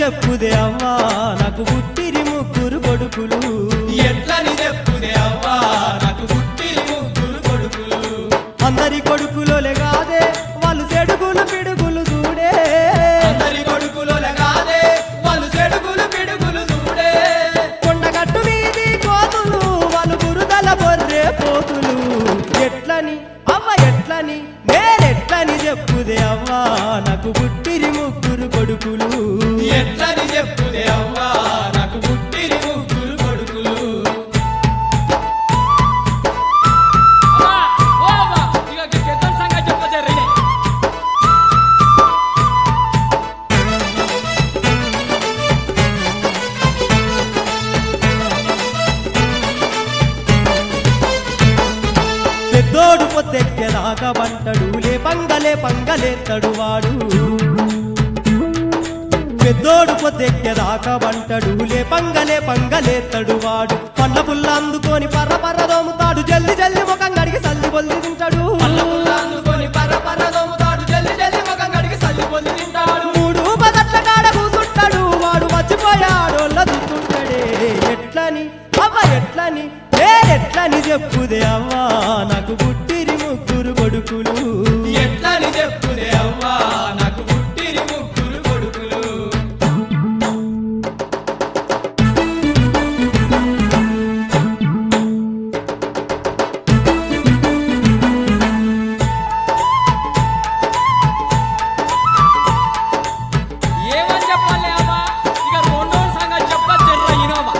చెప్పుదే అవ్వా నాకు పుట్టిరి ముగ్గురు కొడుకులు ఎట్లని చెప్పుదే అవ్వా నాకు పుట్టిరి ముగ్గురు కొడుకులు అందరి కొడుకులోలే కాదే వాళ్ళు చెడుగులు పిడుగులు చూడే అందరి కొడుకులోనే కాదే వాళ్ళు చెడుగులు పిడుగులు చూడే కొండగట్టు మీది కోతులు వాళ్ళు బురదల బొర్రే పోతులు ఎట్లని అవ్వ ఎట్లని నేనెట్లని చెప్పుదే అవ్వా నాకు పుట్టిరి ముగ్గురు కొడుకులు ఎట్లని చెప్పుదే అవ్వా నాకు పుట్టిరి ముగ్గురు కొడుకులు అమ్మా ఓ అమ్మా ఇక పెద్దల సంగతి చెప్పజర్రి పెద్దోడు పొద్దెక్కేదాకా బంటడు లే పంగలే పంగలేత్తడు వాడు పెద్దోడు పొద్దెక్కేదాకా బంటడు లే పంగలే పంగలేత్తడు వాడు పండ్ల పుల్ల అందుకొని పర్ర పర్ర దోముతాడు జల్ది జల్ది ముఖం కడిగి సల్లి బొల్లి తింటాడు పళ్ళ పుల్ల అందుకొని పర్ర పర్ర దొమ్ముతాడు జల్ది జల్ది మగం కడిగి సల్లి పొంది తింటాడు మూడు పదట్ల కాడ కూసుంటాడు వాడు మర్చిపోయాడోళ్ళ దుస్తుంటాడే ఎట్లని అవ్వ ఎట్లని నేనెట్లని చెప్పుదే అవ్వా నాకు పుట్టిరి ముగ్గురు కొడుకులు ఎట్లని చెప్పుదే అవ్వా నాకు పుట్టిరి ముగ్గురు కొడుకులు ఏమని చెప్పాలి అమ్మా ఇక రెండో సంగతి చెప్పజర్రా ఇనోమా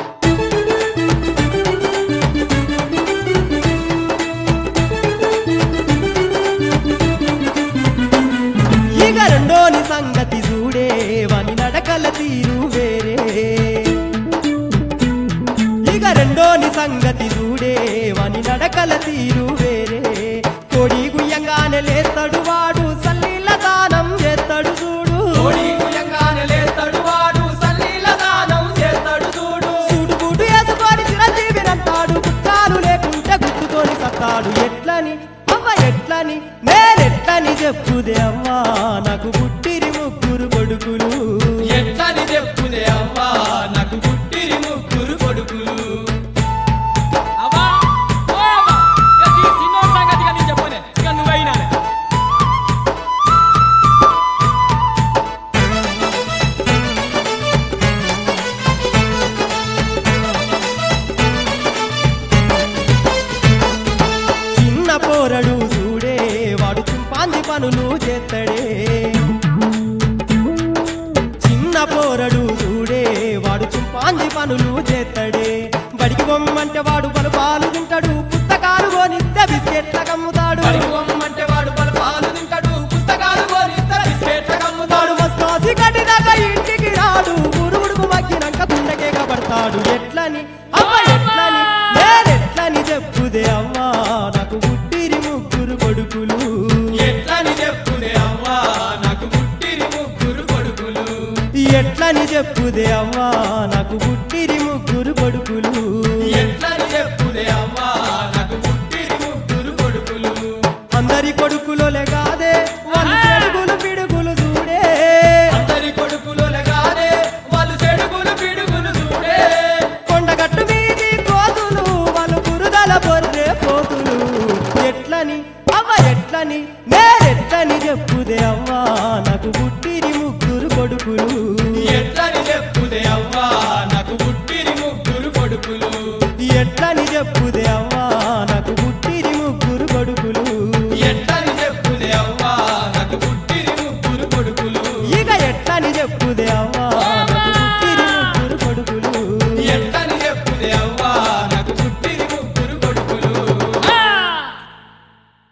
ఇక రెండోని సంగతి చూడే వాని నడకల తీరు వేరే ఇక రెండోని సంగతి చూడే వాని నడకల తీరు వేరే కోడి గుయ్యంగానే లేస్తాడు వాడు సల్లీల దానం చేస్తాడు చూడు కోడి కుయంగానే లేస్తాడు వాడు సల్లీల దానం చేస్తాడు చూడు సూటు బూటు వేసుకొని చిరంజీవినంటాడు గుట్టాలు లేకుంటే గుర్తుకొని సత్తాడు ఎట్లని అవ్వ ఎట్లని నేనెట్లని చెప్పుదే అవ్వా నాకు పుట్టిరి ముగ్గురు కొడుకులు ఎట్లని చెప్పుదే అవ్వా నాకు పుట్టిరి ముగ్గురు కొడుకులు అమ్మా ఓ అమ్మా ఇక ఈ చిన్నోడి సంగతి ఇక నేను చెప్పలే ఇక నువ్వైనా చిన్న పోరడు చూడే వాడు చింపాంది పనులు చేస్తాడే చిన్న పోరడు చూడే వాడు చింపాంది పనులు చేస్తాడే బడికి బొమ్మంటే వాడు పలు పాలు తింటాడు పుస్తకాలు కొనిస్తే బిస్కెట్ల కమ్ముతాడు బడికి పొమ్మంటే వాడు పలు పాలు తింటాడు పుస్తకాలు కోరిస్తే బిస్కెట్ల కమ్ముతాడు వాడు మస్తోసి కట్టినాక ఇంటికి రాడు గురుగుడుకు మగ్గినాక గుండెకే కబడతాడు ఎట్లని అవ్వ ఎట్లని నేనెట్లని చెప్పుదే అవ్వా నాకు పుట్టిరి ముగ్గురు కొడుకులు ఎట్లని చెప్పుదే అవ్వా నాకు పుట్టిరి ముగ్గురు కొడుకులు ఎట్లని చెప్పుదే అవ్వా నాకు పుట్టిరి ముగ్గురు కొడుకులు ఎట్లని చెప్పుదే అవ్వా నాకు పుట్టిరి ముగ్గురు కొడుకులు అందరి కొడుకులోలే కాదే వాళ్ళు చెడుగులు పిడుగులు చూడే అందరి కొడుకులోనే కాదే వాళ్ళు చెడుగులు పిడుగులు చూడే కొండగట్టు మీది కోతులు వాళ్ళు బురదల బొర్రే పోతులు ఎట్లని అవ్వ ఎట్లని నేనెట్లని చెప్పుదే అవ్వా నాకు పుట్టిరి ముగ్గురు కొడుకులు ఎట్లని చెప్పుదే అవ్వా నాకు పుట్టిరి ముగ్గురు కొడుకులు ఎట్లని చెప్పుదే అవ్వా